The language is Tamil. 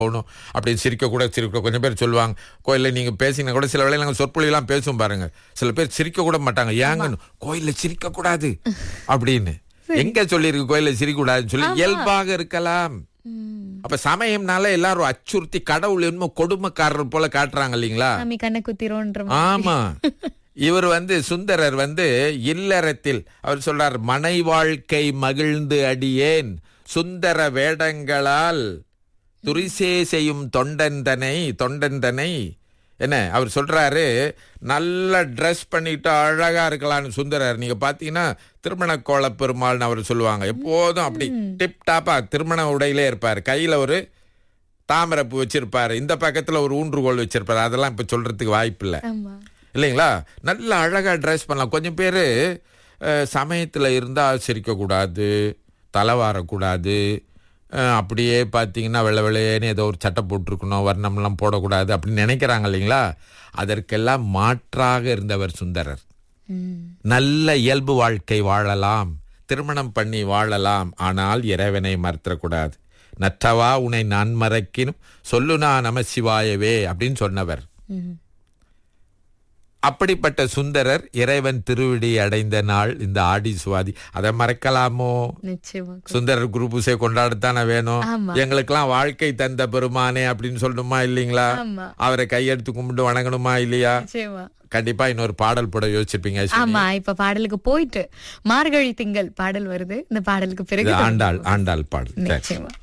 போகணும் அப்படின்னு சிரிக்க கூட சிரிக்க கொஞ்சம் பேர் சொல்லுவாங்க கோயில்ல நீங்க பேசினா கூட சில வேளையில நாங்க சொற்பொழிலாம் பேசுவோம் பாருங்க சில பேர் சிரிக்க கூட மாட்டாங்க ஏங்கன்னு கோயில்ல சிரிக்க கூடாது அப்படின்னு எங்க சொல்லியிருக்கு கோயில்ல சிரிக்க கூடாதுன்னு சொல்லி இயல்பாக இருக்கலாம் அப்ப சமயம்னால எல்லாரும் அச்சுறுத்தி கடவுள் என்னமோ கொடுமைக்காரர் போல காட்டுறாங்க இல்லைங்களா சாமி கண்ணை குத்திரோன்ற ஆமா இவர் வந்து சுந்தரர் வந்து இல்லறத்தில் அவர் சொல்றார் மனை வாழ்க்கை மகிழ்ந்து அடியேன் சுந்தர வேடங்களால் துரிசே செய்யும் தொண்டந்தனை தொண்டந்தனை என்ன அவர் சொல்றாரு நல்ல ட்ரெஸ் பண்ணிட்டு அழகா இருக்கலாம்னு சுந்தரர் நீங்க பாத்தீங்கன்னா திருமண கோல பெருமாள்னு அவர் சொல்லுவாங்க எப்போதும் அப்படி டிப் டாப்பா திருமண உடையிலே இருப்பார் கையில ஒரு தாமரப்பு வச்சிருப்பாரு இந்த பக்கத்துல ஒரு ஊன்றுகோல் வச்சிருப்பாரு அதெல்லாம் இப்ப சொல்றதுக்கு வாய்ப்பு இல்லை ஆமா இல்லைங்களா நல்ல அழகா ட்ரெஸ் பண்ணலாம் கொஞ்சம் பேர் சமயத்தில் இருந்தால் சிரிக்கக்கூடாது தலை வாரக்கூடாது அஹ், அப்படியே பார்த்தீங்கன்னா வெள்ளை வெள்ளையேன்னு ஏதோ ஒரு சட்டை போட்டிருக்கணும் வர்ணம்லாம் போடக்கூடாது அப்படின்னு நினைக்கிறாங்க இல்லைங்களா அதற்கெல்லாம் மாற்றாக இருந்தவர் சுந்தரர் ம். நல்ல இயல்பு வாழ்க்கை வாழலாம் திருமணம் பண்ணி வாழலாம் ஆனால் இறைவனை மறத்தக்கூடாது நற்றவா உன்னை நான் மறக்கினும் சொல்லுனா நம சிவாயவே அப்படின்னு சொன்னவர் ம். அப்படிப்பட்ட சுந்தரர் இறைவன் திருவிடி அடைந்த நாள் இந்த ஆடி சுவாதி அதை மறக்கலாமோ நிச்சயமா சுந்தரர் குரு பூசை கொண்டாடத்தானே வேணும் ஆமா. எங்களுக்கெல்லாம் வாழ்க்கை தந்த பெருமானே அப்படின்னு சொல்லணுமா இல்லைங்களா ஆமா அவரை கையெடுத்து கும்பிட்டு வணங்கணுமா இல்லையா நிச்சயமா கண்டிப்பா இன்னொரு பாடல் போட யோசிச்சிருப்பீங்க ஆமா இப்ப பாடலுக்கு போயிட்டு மார்கழி திங்கள் பாடல் வருது இந்த பாடலுக்கு பிறகு இது ஆண்டாள் ஆண்டாள் பாடல் சரி நிச்சயமா